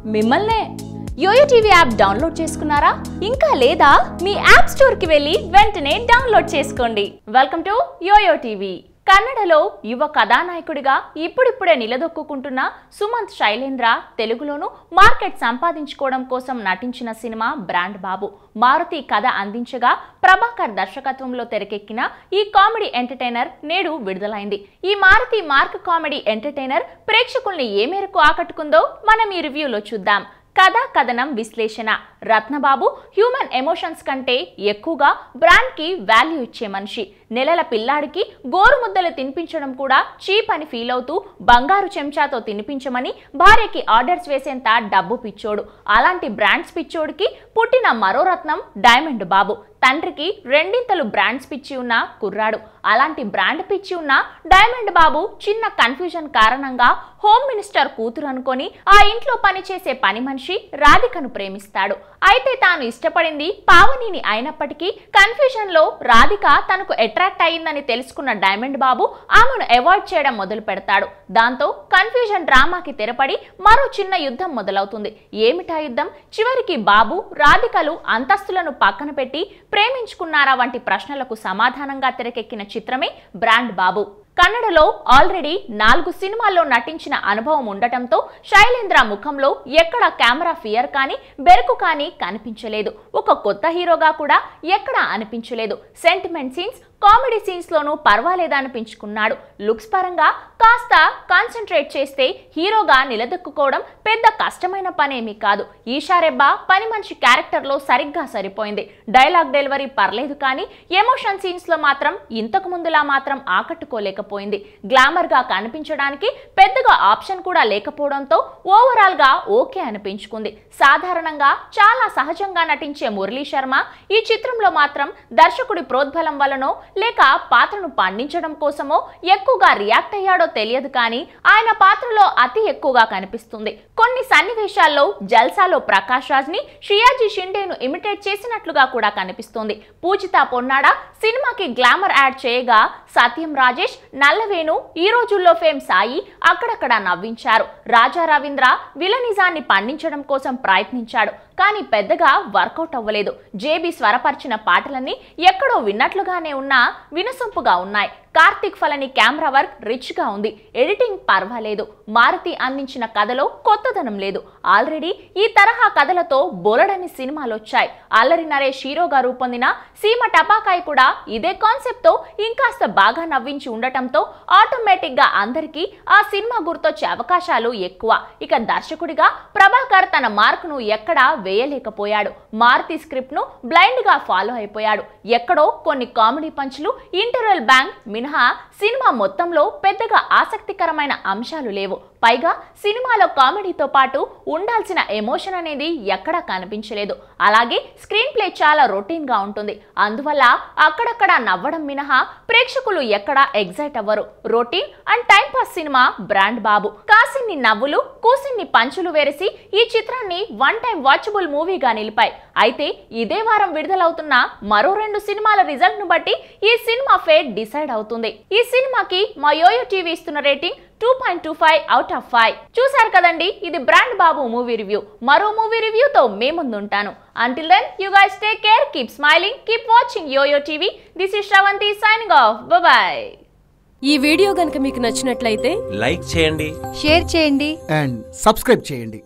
మిమ్మల్నే yo-yo TV app download చేసుకున్నారా ఇంకా లేదా మీ యాప్ స్టోర్ కి వెళ్ళి వెంటనే డౌన్లోడ్ చేసుకోండి వెల్కమ్ టు యోయో టీవీ కన్నడలో యువ కథానాయకుడిగా ఇప్పుడిప్పుడే నిలదొక్కుంటున్న సుమంత్ శైలేంద్ర తెలుగులోను మార్కెట్ సంపాదించుకోవడం కోసం నటించిన సినిమా బ్రాండ్ బాబు మారుతి కథ అందించగా ప్రభాకర్ దర్శకత్వంలో తెరకెక్కిన ఈ కామెడీ ఎంటర్టైనర్ నేడు విడుదలైంది ఈ మారుతి మార్క్ కామెడీ ఎంటర్టైనర్ ప్రేక్షకుల్ని ఏ మేరకు ఆకట్టుకుందో మనం ఈ రివ్యూలో చూద్దాం కథా కథనం విశ్లేషణ రత్నబాబు హ్యూమన్ ఎమోషన్స్ కంటే ఎక్కువగా బ్రాండ్ కి వాల్యూ ఇచ్చే మనిషి నెలల పిల్లాడికి గోరు ముద్దలు తినిపించడం కూడా చీప్ అని ఫీల్ అవుతూ బంగారు చెంచాతో తినిపించమని భార్యకి ఆర్డర్స్ వేసేంత డబ్బు పిచ్చోడు అలాంటి బ్రాండ్స్ పిచ్చోడికి పుట్టిన మరో రత్నం డైమండ్ బాబు తండ్రికి రెండింతలు బ్రాండ్స్ పిచ్చి ఉన్న కుర్రాడు అలాంటి బ్రాండ్ పిచ్చి ఉన్న డైమండ్ బాబు చిన్న కన్ఫ్యూజన్ కారణంగా హోమ్ మినిస్టర్ కూతురు అనుకొని ఆ ఇంట్లో పనిచేసే పని మనిషి రాధికను ప్రేమిస్తాడు అయితే తాను ఇష్టపడింది పావనిని అయినప్పటికీ కన్ఫ్యూజన్ లో రాధిక తనకు అట్రాక్ట్ అయ్యిందని తెలుసుకున్న డైమండ్ బాబు ఆమెను అవాయిడ్ చేయడం మొదలు పెడతాడు దాంతో కన్ఫ్యూజన్ డ్రామాకి తెరపడి మరో చిన్న యుద్ధం మొదలవుతుంది ఏమిటా యుద్ధం చివరికి బాబు రాధికలు అంతస్తులను పక్కన పెట్టి ప్రేమించుకున్నారా వంటి ప్రశ్నలకు సమాధానంగా తెరకెక్కిన చిత్రమే బ్రాండ్ బాబు కన్నడలో ఆల్రెడీ నాలుగు సినిమాల్లో నటించిన అనుభవం ఉండటంతో శైలేంద్ర ముఖంలో ఎక్కడ కెమెరా ఫియర్ కానీ బెరుకు కానీ కనిపించలేదు ఒక కొత్త హీరోగా కూడా ఎక్కడ అనిపించలేదు సెంటిమెంట్ సీన్స్ కామెడీ సీన్స్ లోనూ పర్వాలేదనిపించుకున్నాడు లుక్స్ పరంగా కాస్త కాన్సన్ట్రేట్ చేస్తే హీరోగా నిలదొక్కుకోవడం పెద్ద కష్టమైన పనేమీ కాదు ఈషారెబ్బా పని మనిషి క్యారెక్టర్ లో సరిగ్గా సరిపోయింది డైలాగ్ డెలివరీ పర్లేదు కానీ ఎమోషన్ సీన్స్ లో మాత్రం ఇంతకు ముందులా మాత్రం ఆకట్టుకోలేకపోయింది గ్లామర్ గా కనిపించడానికి పెద్దగా ఆప్షన్ కూడా లేకపోవడంతో ఓవరాల్ గా ఓకే అనిపించుకుంది సాధారణంగా చాలా సహజంగా నటించే మురళీ శర్మ ఈ చిత్రంలో మాత్రం దర్శకుడి ప్రోద్బలం వలనో లేక పాత్రను పండించడం కోసమో ఎక్కువగా రియాక్ట్ అయ్యాడో తెలియదు కానీ ఆయన పాత్రలో అతి ఎక్కువగా కనిపిస్తుంది కొన్ని సన్నివేశాల్లో జల్సాలో ప్రకాష్ రాజ్ ని షియాజీ షిండేను ఇమిటేట్ చేసినట్లుగా కూడా కనిపిస్తోంది పూజిత పొన్నాడ సినిమాకి గ్లామర్ యాడ్ చేయగా సత్యం రాజేష్ నల్లవేణు ఈ రోజుల్లో ఫేమ్ సాయి అక్కడక్కడ నవ్వించారు రాజా రవీంద్ర విలనిజాన్ని పండించడం కోసం ప్రయత్నించాడు కానీ పెద్దగా వర్కౌట్ అవ్వలేదు జేబీ స్వరపరిచిన పాటలన్నీ ఎక్కడో విన్నట్లుగానే ఉన్నా వినసొంపుగా ఉన్నాయి Karthik Palani camera work rich గా ఉంది ఎడిటింగ్ పర్వాలేదు మారుతి అందించిన కథలో కొత్తదనం లేదు ఆల్రెడీ ఈ తరహా కథలతో బోలెడని సినిమాలు వచ్చాయి అల్లరి నరేష్ హీరోగా రూపొందిన సీమ టపాకాయ్ కూడా ఇదే కాన్సెప్ట్ తో ఇంకాస్త బాగా నవ్వించి ఉండటంతో ఆటోమేటిక్ గా అందరికీ ఆ సినిమా గుర్తొచ్చే అవకాశాలు ఎక్కువ ఇక దర్శకుడిగా ప్రభాకర్ తన మార్కును ఎక్కడా వేయలేకపోయాడు మారుతి స్క్రిప్ట్ ను బ్లైండ్ గా ఫాలో అయిపోయాడు ఎక్కడో కొన్ని కామెడీ పంచులు ఇంటర్వెల్ బ్యాంక్ మినహా సినిమా మొత్తంలో పెద్దగా ఆసక్తికరమైన అంశాలు లేవు పైగా సినిమాలో కామెడీతో పాటు ఉండాల్సిన ఎమోషన్ అనేది ఎక్కడా కనిపించలేదు అలాగే స్క్రీన్ ప్లే చాలా రొటీన్ గా ఉంటుంది అందువల్ల అక్కడక్కడ నవ్వడం మినహా ప్రేక్షకులు ఎక్కడా ఎగ్జైట్ అవ్వరు routine and time pass cinema brand Babu కాసిన్ని నవ్వులు కూసిన్ని పంచులు వేరేసి ఈ చిత్రాన్ని వన్ టైం వాచబుల్ మూవీగా నిలిపాయి అయితే ఇదే వారం విడుదలవుతున్న మరో రెండు సినిమాల రిజల్ట్ ను బట్టి ఈ సినిమా ఫేట్ డిసైడ్ అవుతుంది ఈ సినిమాకి మా యోయో టీవీ ఇస్తున్న rating two point two five out of five చూసారు కదండి ఇది బ్రాండ్ బాబు మూవీ రివ్యూ మరో మూవీ రివ్యూతో మే ముందుంటాను until then you guys take care keep smiling keep watching YOYO TV this is Sravanthi signing off bye ఈ వీడియో గనుక మీకు నచ్చినట్లయితే లైక్ చేయండి షేర్ చేయండి అండ్ సబ్స్క్రైబ్ చేయండి